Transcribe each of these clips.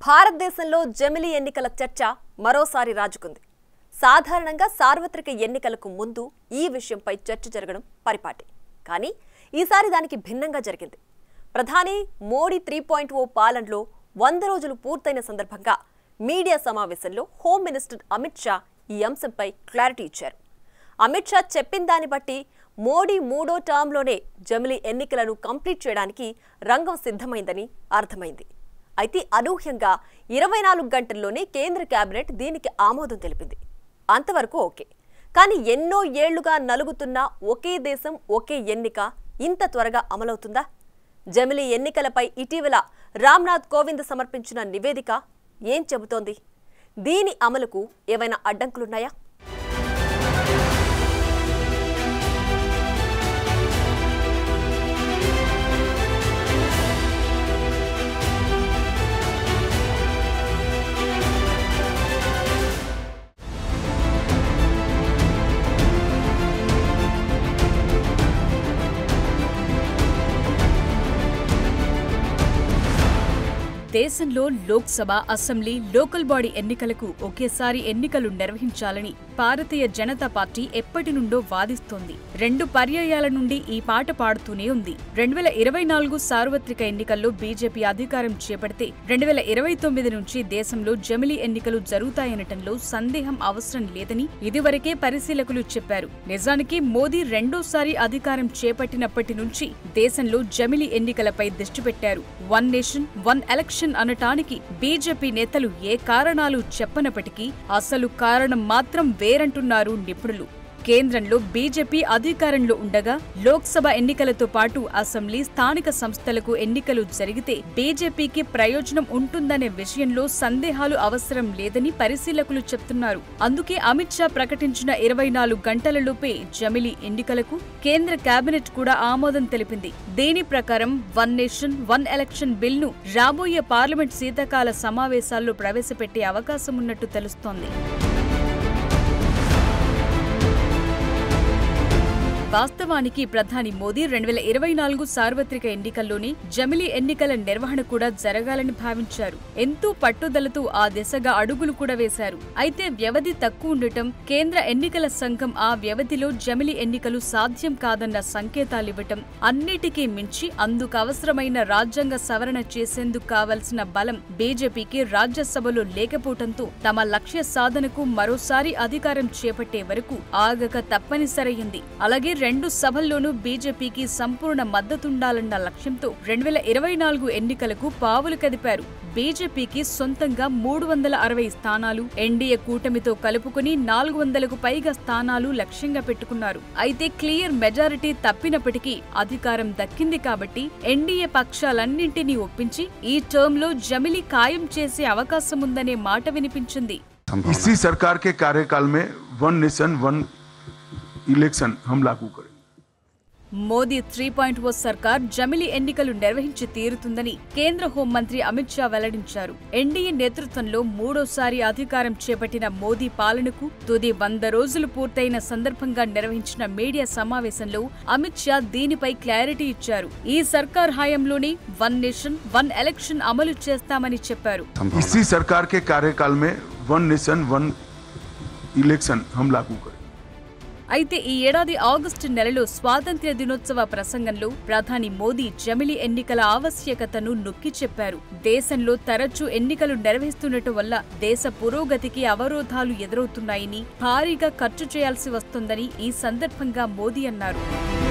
భారతదేశంలో జమిలీ ఎన్నికల చర్చ మరోసారి రాజుకుంది సాధారణంగా సార్వత్రిక ఎన్నికలకు ముందు ఈ విషయంపై చర్చ జరగడం పరిపాటి కానీ ఈసారి దానికి భిన్నంగా జరిగింది ప్రధాని మోడీ త్రీ పాయింట్ ఓ పాలనలో వంద రోజులు పూర్తయిన సందర్భంగా మీడియా సమావేశంలో హోమ్ మినిస్టర్ అమిత్ షా ఈ అంశంపై క్లారిటీ ఇచ్చారు అమిత్ షా చెప్పిన దాన్ని బట్టి మోడీ మూడో టర్మ్లోనే జమిలీ ఎన్నికలను కంప్లీట్ చేయడానికి రంగం సిద్ధమైందని అర్థమైంది అయితే అనూహ్యంగా ఇరవై నాలుగు గంటల్లోనే కేంద్ర కేబినెట్ దీనికి ఆమోదం తెలిపింది అంతవరకు ఓకే కానీ ఎన్నో ఏళ్లుగా నలుగుతున్న ఒకే దేశం ఒకే ఎన్నిక ఇంత త్వరగా అమలవుతుందా జమిలీ ఎన్నికలపై ఇటీవల రామ్నాథ్ కోవింద్ సమర్పించిన నివేదిక ఏం చెబుతోంది దీని అమలుకు ఏవైనా అడ్డంకులున్నాయా దేశంలో లోక్సభ అసెంబ్లీ లోకల్ బాడీ ఎన్నికలకు ఒకేసారి ఎన్నికలు నిర్వహించాలని భారతీయ జనతా పార్టీ ఎప్పటి నుండో వాదిస్తోంది రెండు పర్యాయాల నుండి ఈ పాట పాడుతూనే ఉంది రెండు వేల ఇరవై నాలుగు సార్వత్రిక ఎన్నికల్లో బీజేపీ అధికారం చేపడితే రెండు వేల ఇరవై తొమ్మిది నుంచి దేశంలో జమిలీ ఎన్నికలు జరుగుతాయనటంలో సందేహం అవసరం లేదని ఇదివరకే పరిశీలకులు చెప్పారు నిజానికి మోదీ రెండోసారి అధికారం చేపట్టినప్పటి నుంచి దేశంలో జమిలీ ఎన్నికలపై దృష్టి పెట్టారు వన్ నేషన్ వన్ ఎలక్షన్ అనటానికి బీజేపీ నేతలు ఏ కారణాలు చెప్పనప్పటికీ అసలు కారణం మాత్రం వేరంటున్నారు నిపుణులు కేంద్రంలో బీజేపీ అధికారంలో ఉండగా లోక్సభ ఎన్నికలతో పాటు అసెంబ్లీ స్థానిక సంస్థలకు ఎన్నికలు జరిగితే బీజేపీకి ప్రయోజనం ఉంటుందనే విషయంలో సందేహాలు అవసరం లేదని పరిశీలకులు చెప్తున్నారు అందుకే అమిత్ షా ప్రకటించిన ఇరవై నాలుగు గంటలలోపే జమిలీ ఎన్నికలకు కేంద్ర కేబినెట్ కూడా ఆమోదం తెలిపింది దీని ప్రకారం వన్ నేషన్ వన్ ఎలక్షన్ బిల్ను రాబోయే పార్లమెంట్ శీతాకాల సమావేశాల్లో ప్రవేశపెట్టే అవకాశం ఉన్నట్టు తెలుస్తోంది వాస్తవానికి ప్రధాని మోదీ రెండు వేల ఇరవై నాలుగు సార్వత్రిక ఎన్నికల్లోనే జమిలీ ఎన్నికల నిర్వహణ కూడా జరగాలని భావించారు ఎంతో పట్టుదలతో ఆ దిశగా అడుగులు కూడా వేశారు అయితే వ్యవధి తక్కువ ఉండటం కేంద్ర ఎన్నికల సంఘం ఆ వ్యవధిలో జమిలీ ఎన్నికలు సాధ్యం కాదన్న సంకేతాలివ్వటం అన్నిటికీ మించి అందుకు అవసరమైన రాజ్యాంగ సవరణ చేసేందుకు కావలసిన బలం బీజేపీకి రాజ్యసభలో లేకపోవడంతో తమ లక్ష్య సాధనకు మరోసారి అధికారం చేపట్టే వరకు ఆగక తప్పనిసరయ్యింది అలాగే రెండు సభల్లోనూ బీజేపీకి సంపూర్ణ మద్దతుండాలన్న లక్ష్యంతో రెండు వేల ఇరవై నాలుగు ఎన్నికలకు పావులు కదిపారు బీజేపీకి సొంతంగా మూడు వందల అరవై స్థానాలు ఎన్డీఏ కూటమితో కలుపుకుని నాలుగు వందలకు పైగా స్థానాలు లక్ష్యంగా పెట్టుకున్నారు అయితే క్లియర్ మెజారిటీ తప్పినప్పటికీ అధికారం దక్కింది కాబట్టి ఎన్డీఏ పక్షాలన్నింటినీ ఒప్పించి ఈ టర్మ్లో జమిలి ఖాయం చేసే అవకాశం ఉందనే మాట వినిపించింది इसी सरकार के कार्यकाल में वन नेशन वन इलेक्शन हम लागू करेंगे మోదీ త్రీ పాయింట్ ఓ సర్కార్ జమిలీ ఎన్నికలు నిర్వహించి తీరుతుందని కేంద్ర హోంమంత్రి అమిత్ షా వెల్లడించారు ఎన్డీఏ నేతృత్వంలో మూడోసారి అధికారం చేపట్టిన మోదీ పాలనకు తుది వంద రోజులు పూర్తయిన సందర్భంగా నిర్వహించిన మీడియా సమావేశంలో అమిత్ షా దీనిపై క్లారిటీ ఇచ్చారు ఈ సర్కార్ హయాంలోనే వన్ నేషన్ వన్ ఎలక్షన్ అమలు చేస్తామని చెప్పారు इसी सरकार के कार्यकाल में वन नेशन वन इलेक्शन हम लागू करेंगे అయితే ఈ ఏడాది ఆగస్టు నెలలో స్వాతంత్ర్య దినోత్సవ ప్రసంగంలో ప్రధాని మోదీ జమిలీ ఎన్నికల ఆవశ్యకతను నొక్కి చెప్పారు దేశంలో తరచూ ఎన్నికలు నిర్వహిస్తుండటం వల్ల దేశ పురోగతికి అవరోధాలు ఎదురవుతున్నాయని భారీగా ఖర్చు చేయాల్సి వస్తుందని ఈ సందర్భంగా మోదీ అన్నారు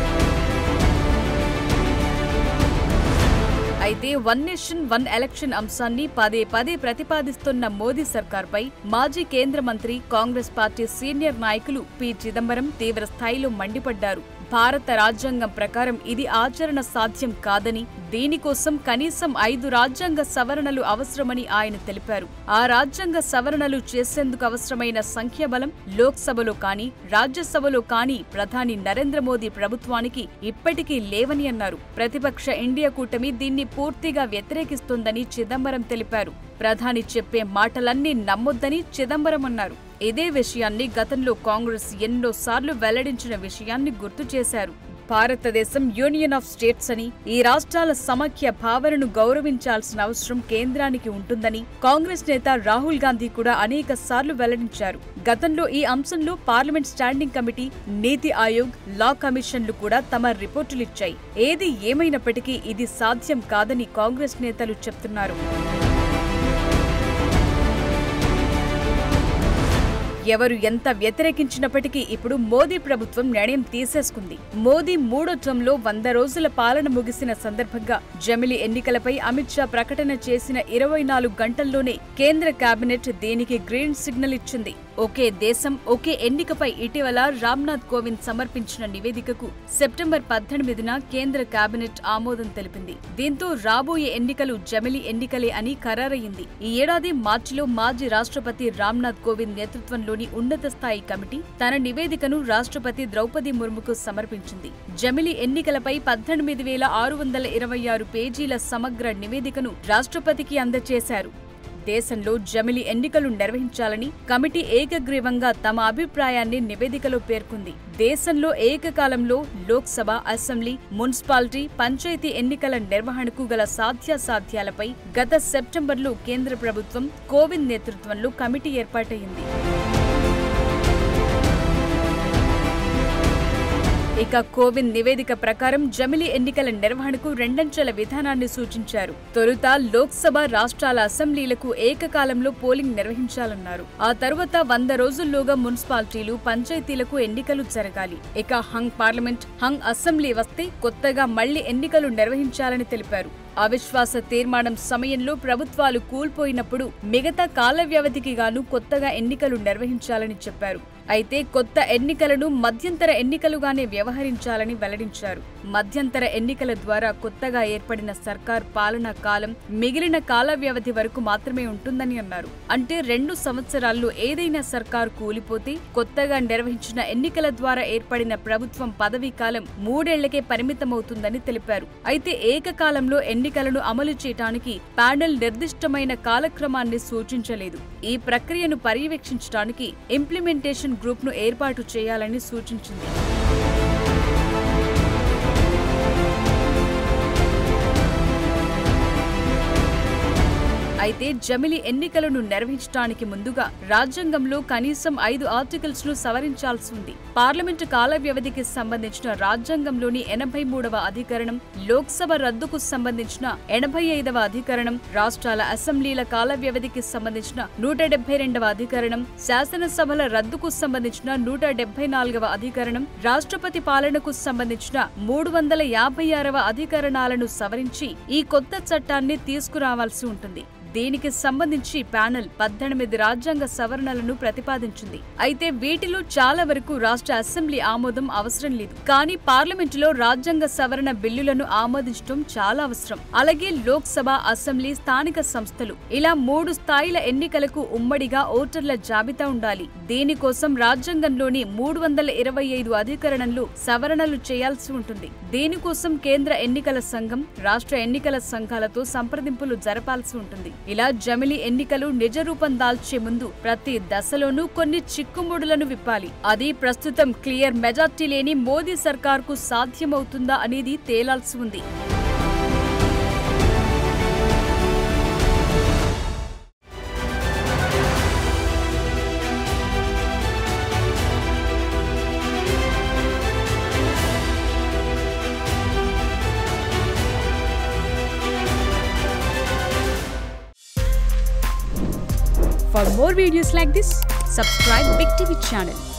అయితే వన్ నేషన్ వన్ ఎలక్షన్ అంశాన్ని పదే పదే ప్రతిపాదిస్తున్న మోదీ సర్కార్పై మాజీ కేంద్ర మంత్రి కాంగ్రెస్ పార్టీ సీనియర్ నాయకులు పి చిదంబరం తీవ్ర స్థాయిలో మండిపడ్డారు భారత రాజ్యాంగం ప్రకారం ఇది ఆచరణ సాధ్యం కాదని దీనికోసం కనీసం ఐదు రాజ్యాంగ సవరణలు అవసరమని ఆయన తెలిపారు ఆ రాజ్యాంగ సవరణలు చేసేందుకు అవసరమైన సంఖ్యాబలం లోక్సభలో కానీ రాజ్యసభలో కానీ ప్రధాని నరేంద్ర మోదీ ప్రభుత్వానికి ఇప్పటికీ లేవని అన్నారు ప్రతిపక్ష ఇండియా కూటమి దీన్ని పూర్తిగా వ్యతిరేకిస్తోందని చిదంబరం తెలిపారు ప్రధాని చెప్పే మాటలన్నీ నమ్మొద్దని చిదంబరం అన్నారు ఇదే విషయాన్ని గతంలో కాంగ్రెస్ ఎన్నోసార్లు వెల్లడించిన విషయాన్ని గుర్తు చేశారు భారతదేశం యూనియన్ ఆఫ్ స్టేట్స్ అని ఈ రాష్ట్రాల సమాఖ్య భావనను గౌరవించాల్సిన అవసరం కేంద్రానికి ఉంటుందని కాంగ్రెస్ నేత రాహుల్ గాంధీ కూడా అనేక సార్లు వెల్లడించారు గతంలో ఈ అంశంలో పార్లమెంట్ స్టాండింగ్ కమిటీ నీతి ఆయోగ్ లా కమిషన్లు కూడా తమ రిపోర్టులిచ్చాయి ఏది ఏమైనప్పటికీ ఇది సాధ్యం కాదని కాంగ్రెస్ నేతలు చెప్తున్నారు ఎవరు ఎంత వ్యతిరేకించినప్పటికీ ఇప్పుడు మోదీ ప్రభుత్వం నిర్ణయం తీసేసుకుంది మోదీ మూడో టర్మ్లో వంద రోజుల పాలన ముగిసిన సందర్భంగా జమిలి ఎన్నికలపై అమిత్ షా ప్రకటన చేసిన ఇరవై నాలుగు గంటల్లోనే కేంద్ర కేబినెట్ దీనికి గ్రీన్ సిగ్నల్ ఇచ్చింది ఒకే దేశం ఒకే ఎన్నికపై ఇటీవల రామ్నాథ్ కోవింద్ సమర్పించిన నివేదికకు సెప్టెంబర్ పద్దెనిమిదిన కేంద్ర కేబినెట్ ఆమోదం తెలిపింది దీంతో రాబోయే ఎన్నికలు జమిలి ఎన్నికలే అని ఖరారయ్యింది ఈ ఏడాది మార్చిలో మాజీ రాష్ట్రపతి రామ్నాథ్ కోవింద్ నేతృత్వంలోని ఉన్నత స్థాయి కమిటీ తన నివేదికను రాష్ట్రపతి ద్రౌపది ముర్ముకు సమర్పించింది జమిలి ఎన్నికలపై పద్దెనిమిది వేల ఆరు వందల ఇరవై ఆరు పేజీల సమగ్ర నివేదికను రాష్ట్రపతికి అందజేశారు దేశంలో జమిలి ఎన్నికలు నిర్వహించాలని కమిటీ ఏకగ్రీవంగా తమ అభిప్రాయాన్ని నివేదికలో పేర్కొంది దేశంలో ఏకకాలంలో లోక్సభ అసెంబ్లీ మున్సిపాలిటీ పంచాయతీ ఎన్నికల నిర్వహణకు గల సాధ్యాసాధ్యాలపై గత సెప్టెంబర్లో కేంద్ర ప్రభుత్వం కోవింద్ నేతృత్వంలో కమిటీ ఏర్పాటైంది ఇక కోవింద్ నివేదిక ప్రకారం జమిలి ఎన్నికల నిర్వహణకు రెండంచెల విధానాన్ని సూచించారు తొలుత లోక్సభ రాష్ట్రాల అసెంబ్లీలకు ఏకకాలంలో పోలింగ్ నిర్వహించాలన్నారు ఆ తరువాత వంద రోజుల్లోగా మున్సిపాలిటీలు పంచాయతీలకు ఎన్నికలు జరగాలి ఇక హంగ్ పార్లమెంట్ హంగ్ అసెంబ్లీ వస్తే కొత్తగా మళ్లీ ఎన్నికలు నిర్వహించాలని తెలిపారు అవిశ్వాస తీర్మానం సమయంలో ప్రభుత్వాలు కూల్పోయినప్పుడు మిగతా కాల వ్యవధికి గాను కొత్తగా ఎన్నికలు నిర్వహించాలని చెప్పారు అయితే కొత్త ఎన్నికలను మధ్యంతర ఎన్నికలుగానే వ్యవహరించాలని వెల్లడించారు మధ్యంతర ఎన్నికల ద్వారా కొత్తగా ఏర్పడిన సర్కార్ పాలనా కాలం మిగిలిన కాల వ్యవధి వరకు మాత్రమే ఉంటుందని అన్నారు అంటే రెండు సంవత్సరాల్లో ఏదైనా సర్కార్ కూలిపోతే కొత్తగా నిర్వహించిన ఎన్నికల ద్వారా ఏర్పడిన ప్రభుత్వం పదవీ కాలం మూడేళ్లకే పరిమితమవుతుందని తెలిపారు అయితే ఏకకాలంలో ఎన్నికలను అమలు చేయడానికి ప్యానెల్ నిర్దిష్టమైన కాలక్రమాన్ని సూచించలేదు ఈ ప్రక్రియను పర్యవేక్షించడానికి ఇంప్లిమెంటేషన్ గ్రూప్ను ఏర్పాటు చేయాలని సూచించింది అయితే జమిలి ఎన్నికలను నిర్వహించడానికి ముందుగా రాజ్యాంగంలో కనీసం ఐదు ఆర్టికల్స్ ను సవరించాల్సి ఉంది పార్లమెంటు కాల వ్యవధికి సంబంధించిన రాజ్యాంగంలోని ఎనభై మూడవ అధికరణం లోక్సభ రద్దుకు సంబంధించిన ఎనభై ఐదవ అధికరణం రాష్ట్రాల అసెంబ్లీల కాల వ్యవధికి సంబంధించిన నూట డెబ్బై రెండవ అధికరణం శాసనసభల రద్దుకు సంబంధించిన నూట డెబ్బై నాలుగవ అధికరణం రాష్ట్రపతి పాలనకు సంబంధించిన మూడు వందల యాభై ఆరవ అధికరణాలను సవరించి ఈ కొత్త చట్టాన్ని తీసుకురావాల్సి ఉంటుంది దీనికి సంబంధించి ప్యానెల్ పద్దెనిమిది రాజ్యాంగ సవరణలను ప్రతిపాదించింది అయితే వీటిలో చాలా వరకు రాష్ట్ర అసెంబ్లీ ఆమోదం అవసరం లేదు కానీ పార్లమెంటులో రాజ్యాంగ సవరణ బిల్లులను ఆమోదించడం చాలా అవసరం అలాగే లోక్సభ అసెంబ్లీ స్థానిక సంస్థలు ఇలా మూడు స్థాయిల ఎన్నికలకు ఉమ్మడిగా ఓటర్ల జాబితా ఉండాలి దీనికోసం రాజ్యాంగంలోని మూడు వందల ఇరవై ఐదు అధికరణంలో సవరణలు చేయాల్సి ఉంటుంది దీనికోసం కేంద్ర ఎన్నికల సంఘం రాష్ట్ర ఎన్నికల సంఘాలతో సంప్రదింపులు జరపాల్సి ఉంటుంది ఇలా జమిలి ఎన్నికలు నిజ రూపం దాల్చే ముందు ప్రతి దశలోనూ కొన్ని చిక్కుముడులను విప్పాలి అది ప్రస్తుతం క్లియర్ మెజార్టీ లేని మోదీ సర్కార్కు సాధ్యమవుతుందా అనేది తేలాల్సి ఉంది For more videos like this, subscribe Big TV channel